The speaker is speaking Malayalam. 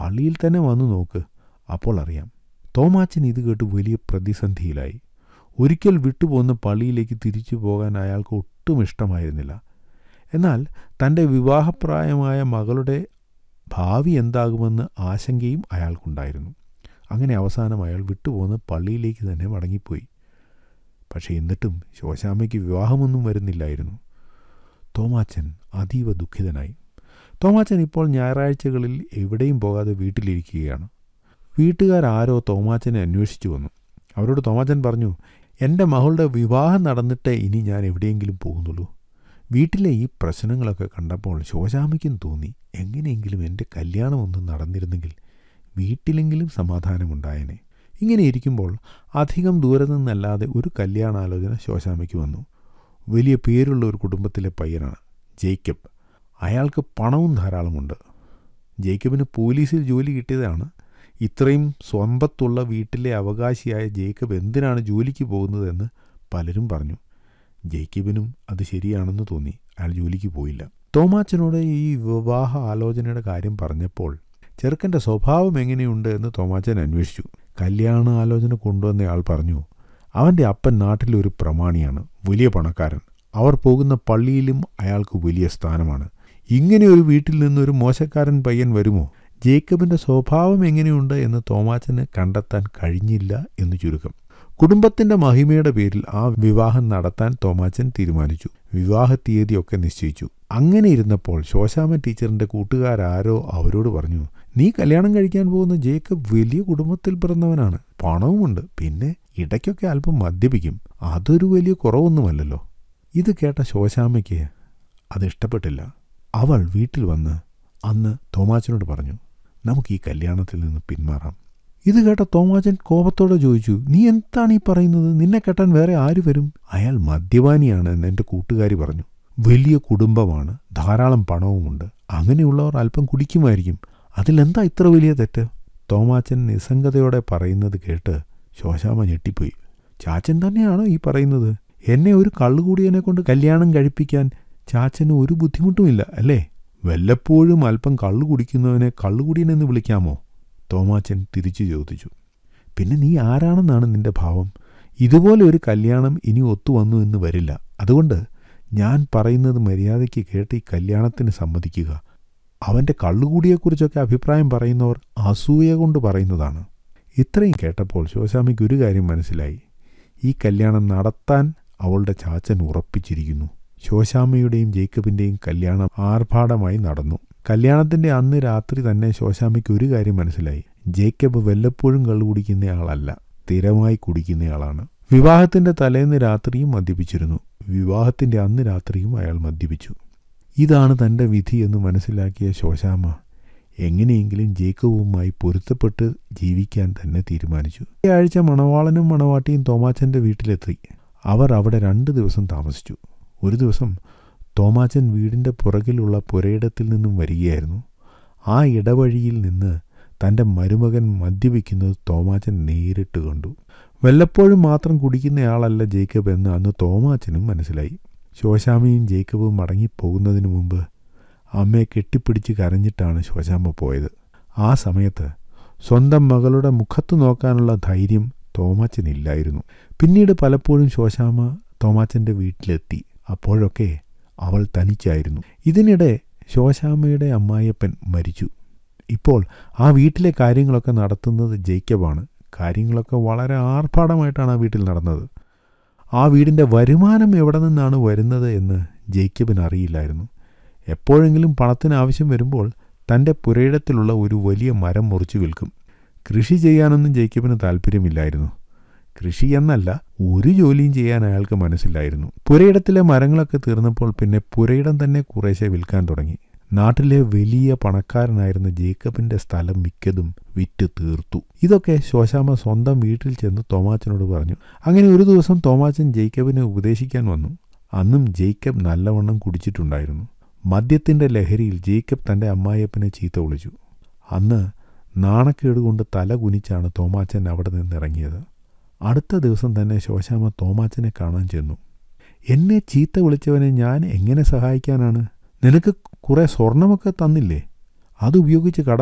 പള്ളിയിൽ തന്നെ വന്നു നോക്ക് അപ്പോൾ അറിയാം തോമാച്ചൻ ഇത് കേട്ട് വലിയ പ്രതിസന്ധിയിലായി ഒരിക്കൽ വിട്ടുപോകുന്ന പള്ളിയിലേക്ക് തിരിച്ചു പോകാൻ അയാൾക്ക് ഒട്ടും ഇഷ്ടമായിരുന്നില്ല എന്നാൽ തൻ്റെ വിവാഹപ്രായമായ മകളുടെ ഭാവി എന്താകുമെന്ന് ആശങ്കയും അയാൾക്കുണ്ടായിരുന്നു അങ്ങനെ അവസാനം അയാൾ വിട്ടുപോകുന്ന പള്ളിയിലേക്ക് തന്നെ മടങ്ങിപ്പോയി പക്ഷേ എന്നിട്ടും ശോശാമ്മയ്ക്ക് വിവാഹമൊന്നും വരുന്നില്ലായിരുന്നു തോമാച്ചൻ അതീവ ദുഃഖിതനായി തോമാച്ചൻ ഇപ്പോൾ ഞായറാഴ്ചകളിൽ എവിടെയും പോകാതെ വീട്ടിലിരിക്കുകയാണ് വീട്ടുകാരാരോ തോമാച്ചനെ അന്വേഷിച്ചു വന്നു അവരോട് തോമാച്ചൻ പറഞ്ഞു എൻ്റെ മകളുടെ വിവാഹം നടന്നിട്ടേ ഇനി ഞാൻ എവിടെയെങ്കിലും പോകുന്നുള്ളൂ വീട്ടിലെ ഈ പ്രശ്നങ്ങളൊക്കെ കണ്ടപ്പോൾ ശോശാമയ്ക്കും തോന്നി എങ്ങനെയെങ്കിലും എൻ്റെ കല്യാണമൊന്നും നടന്നിരുന്നെങ്കിൽ വീട്ടിലെങ്കിലും സമാധാനമുണ്ടായേനെ ഇങ്ങനെ ഇരിക്കുമ്പോൾ അധികം ദൂരെ നിന്നല്ലാതെ ഒരു കല്യാണാലോചന ശോശാമയ്ക്ക് വന്നു വലിയ പേരുള്ള ഒരു കുടുംബത്തിലെ പയ്യനാണ് ജേക്കബ് അയാൾക്ക് പണവും ധാരാളമുണ്ട് ജേക്കബിന് പോലീസിൽ ജോലി കിട്ടിയതാണ് ഇത്രയും സ്വമ്പത്തുള്ള വീട്ടിലെ അവകാശിയായ ജേക്കബ് എന്തിനാണ് ജോലിക്ക് പോകുന്നതെന്ന് പലരും പറഞ്ഞു ജേക്കബിനും അത് ശരിയാണെന്ന് തോന്നി അയാൾ ജോലിക്ക് പോയില്ല തോമാച്ചനോട് ഈ വിവാഹ ആലോചനയുടെ കാര്യം പറഞ്ഞപ്പോൾ ചെറുക്കൻ്റെ സ്വഭാവം എങ്ങനെയുണ്ട് എന്ന് തോമാച്ചൻ അന്വേഷിച്ചു കല്യാണ ആലോചന കൊണ്ടുവന്നയാൾ പറഞ്ഞു അവൻ്റെ അപ്പൻ നാട്ടിലെ ഒരു പ്രമാണിയാണ് വലിയ പണക്കാരൻ അവർ പോകുന്ന പള്ളിയിലും അയാൾക്ക് വലിയ സ്ഥാനമാണ് ഇങ്ങനെ ഒരു വീട്ടിൽ നിന്നൊരു മോശക്കാരൻ പയ്യൻ വരുമോ ജേക്കബിൻ്റെ സ്വഭാവം എങ്ങനെയുണ്ട് എന്ന് തോമാച്ചന് കണ്ടെത്താൻ കഴിഞ്ഞില്ല എന്ന് ചുരുക്കം കുടുംബത്തിന്റെ മഹിമയുടെ പേരിൽ ആ വിവാഹം നടത്താൻ തോമാച്ചൻ തീരുമാനിച്ചു വിവാഹ തീയതിയൊക്കെ നിശ്ചയിച്ചു അങ്ങനെ ഇരുന്നപ്പോൾ ശോശാമ ടീച്ചറിന്റെ കൂട്ടുകാരാരോ അവരോട് പറഞ്ഞു നീ കല്യാണം കഴിക്കാൻ പോകുന്ന ജേക്കബ് വലിയ കുടുംബത്തിൽ പിറന്നവനാണ് പണവുമുണ്ട് പിന്നെ ഇടയ്ക്കൊക്കെ അല്പം മദ്യപിക്കും അതൊരു വലിയ കുറവൊന്നുമല്ലല്ലോ ഇത് കേട്ട ശോശാമയ്ക്ക് അത് ഇഷ്ടപ്പെട്ടില്ല അവൾ വീട്ടിൽ വന്ന് അന്ന് തോമാച്ചനോട് പറഞ്ഞു നമുക്ക് ഈ കല്യാണത്തിൽ നിന്ന് പിന്മാറാം ഇത് കേട്ട തോമാച്ചൻ കോപത്തോടെ ചോദിച്ചു നീ എന്താണ് ഈ പറയുന്നത് നിന്നെ കെട്ടാൻ വേറെ ആര് വരും അയാൾ മദ്യപാനിയാണ് എന്ന് എൻ്റെ കൂട്ടുകാരി പറഞ്ഞു വലിയ കുടുംബമാണ് ധാരാളം പണവുമുണ്ട് അങ്ങനെയുള്ളവർ അല്പം കുടിക്കുമായിരിക്കും അതിലെന്താ ഇത്ര വലിയ തെറ്റ് തോമാച്ചൻ നിസ്സംഗതയോടെ പറയുന്നത് കേട്ട് ശോശാമ ഞെട്ടിപ്പോയി ചാച്ചൻ തന്നെയാണോ ഈ പറയുന്നത് എന്നെ ഒരു കള്ളുകൂടിയനെ കൊണ്ട് കല്യാണം കഴിപ്പിക്കാൻ ചാച്ചന് ഒരു ബുദ്ധിമുട്ടുമില്ല അല്ലേ വല്ലപ്പോഴും അല്പം കള്ളു കുടിക്കുന്നവനെ കള്ളുകുടിയനെന്ന് വിളിക്കാമോ തോമാച്ചൻ തിരിച്ചു ചോദിച്ചു പിന്നെ നീ ആരാണെന്നാണ് നിന്റെ ഭാവം ഇതുപോലെ ഒരു കല്യാണം ഇനി ഒത്തുവന്നു എന്ന് വരില്ല അതുകൊണ്ട് ഞാൻ പറയുന്നത് മര്യാദയ്ക്ക് കേട്ട് ഈ കല്യാണത്തിന് സമ്മതിക്കുക അവൻ്റെ കള്ളുകൂടിയെക്കുറിച്ചൊക്കെ അഭിപ്രായം പറയുന്നവർ അസൂയ കൊണ്ട് പറയുന്നതാണ് ഇത്രയും കേട്ടപ്പോൾ ശോശാമിക്ക് ഒരു കാര്യം മനസ്സിലായി ഈ കല്യാണം നടത്താൻ അവളുടെ ചാച്ചൻ ഉറപ്പിച്ചിരിക്കുന്നു ശോശാമ്മയുടെയും ജേക്കബിൻ്റെയും കല്യാണം ആർഭാടമായി നടന്നു കല്യാണത്തിന്റെ അന്ന് രാത്രി തന്നെ ശോശാമിക്ക് ഒരു കാര്യം മനസ്സിലായി ജേക്കബ് വല്ലപ്പോഴും കള്ളു കുടിക്കുന്നയാളല്ല സ്ഥിരമായി കുടിക്കുന്നയാളാണ് വിവാഹത്തിന്റെ തലേന്ന് രാത്രിയും മദ്യപിച്ചിരുന്നു വിവാഹത്തിന്റെ അന്ന് രാത്രിയും അയാൾ മദ്യപിച്ചു ഇതാണ് തന്റെ വിധി എന്ന് മനസ്സിലാക്കിയ ശോശാമ്മ എങ്ങനെയെങ്കിലും ജേക്കബുമായി പൊരുത്തപ്പെട്ട് ജീവിക്കാൻ തന്നെ തീരുമാനിച്ചു ഈ ആഴ്ച മണവാളനും മണവാട്ടിയും തോമാച്ചന്റെ വീട്ടിലെത്തി അവർ അവിടെ രണ്ട് ദിവസം താമസിച്ചു ഒരു ദിവസം തോമാച്ചൻ വീടിൻ്റെ പുറകിലുള്ള പുരയിടത്തിൽ നിന്നും വരികയായിരുന്നു ആ ഇടവഴിയിൽ നിന്ന് തൻ്റെ മരുമകൻ മദ്യപിക്കുന്നത് തോമാച്ചൻ നേരിട്ട് കണ്ടു വല്ലപ്പോഴും മാത്രം കുടിക്കുന്നയാളല്ല ജേക്കബ് എന്ന് അന്ന് തോമാച്ചനും മനസ്സിലായി ശോശാമയും ജേക്കബും മടങ്ങിപ്പോകുന്നതിന് മുമ്പ് അമ്മയെ കെട്ടിപ്പിടിച്ച് കരഞ്ഞിട്ടാണ് ശോശാമ്മ പോയത് ആ സമയത്ത് സ്വന്തം മകളുടെ മുഖത്ത് നോക്കാനുള്ള ധൈര്യം തോമാച്ചനില്ലായിരുന്നു പിന്നീട് പലപ്പോഴും ശോശാമ്മ തോമാച്ചൻ്റെ വീട്ടിലെത്തി അപ്പോഴൊക്കെ അവൾ തനിച്ചായിരുന്നു ഇതിനിടെ ശോശാമ്മയുടെ അമ്മായിയപ്പൻ മരിച്ചു ഇപ്പോൾ ആ വീട്ടിലെ കാര്യങ്ങളൊക്കെ നടത്തുന്നത് ജേക്കബാണ് കാര്യങ്ങളൊക്കെ വളരെ ആർഭാടമായിട്ടാണ് ആ വീട്ടിൽ നടന്നത് ആ വീടിൻ്റെ വരുമാനം എവിടെ നിന്നാണ് വരുന്നത് എന്ന് ജേക്കബിന് അറിയില്ലായിരുന്നു എപ്പോഴെങ്കിലും പണത്തിന് ആവശ്യം വരുമ്പോൾ തൻ്റെ പുരയിടത്തിലുള്ള ഒരു വലിയ മരം മുറിച്ചു വിൽക്കും കൃഷി ചെയ്യാനൊന്നും ജേക്കബിന് താല്പര്യമില്ലായിരുന്നു കൃഷി എന്നല്ല ഒരു ജോലിയും ചെയ്യാൻ അയാൾക്ക് മനസ്സിലായിരുന്നു പുരയിടത്തിലെ മരങ്ങളൊക്കെ തീർന്നപ്പോൾ പിന്നെ പുരയിടം തന്നെ കുറേശ്ശെ വിൽക്കാൻ തുടങ്ങി നാട്ടിലെ വലിയ പണക്കാരനായിരുന്ന ജേക്കബിന്റെ സ്ഥലം മിക്കതും വിറ്റ് തീർത്തു ഇതൊക്കെ ശോശാമ സ്വന്തം വീട്ടിൽ ചെന്ന് തോമാച്ചനോട് പറഞ്ഞു അങ്ങനെ ഒരു ദിവസം തോമാച്ചൻ ജേക്കബിനെ ഉപദേശിക്കാൻ വന്നു അന്നും ജേക്കബ് നല്ലവണ്ണം കുടിച്ചിട്ടുണ്ടായിരുന്നു മദ്യത്തിന്റെ ലഹരിയിൽ ജേക്കബ് തന്റെ അമ്മായിയപ്പനെ ചീത്ത വിളിച്ചു അന്ന് നാണക്കേട് കൊണ്ട് തല കുനിച്ചാണ് തോമാച്ചൻ അവിടെ നിന്നിറങ്ങിയത് അടുത്ത ദിവസം തന്നെ ശോശാമ തോമാച്ചനെ കാണാൻ ചെന്നു എന്നെ ചീത്ത വിളിച്ചവനെ ഞാൻ എങ്ങനെ സഹായിക്കാനാണ് നിനക്ക് കുറേ സ്വർണമൊക്കെ തന്നില്ലേ അതുപയോഗിച്ച് കടം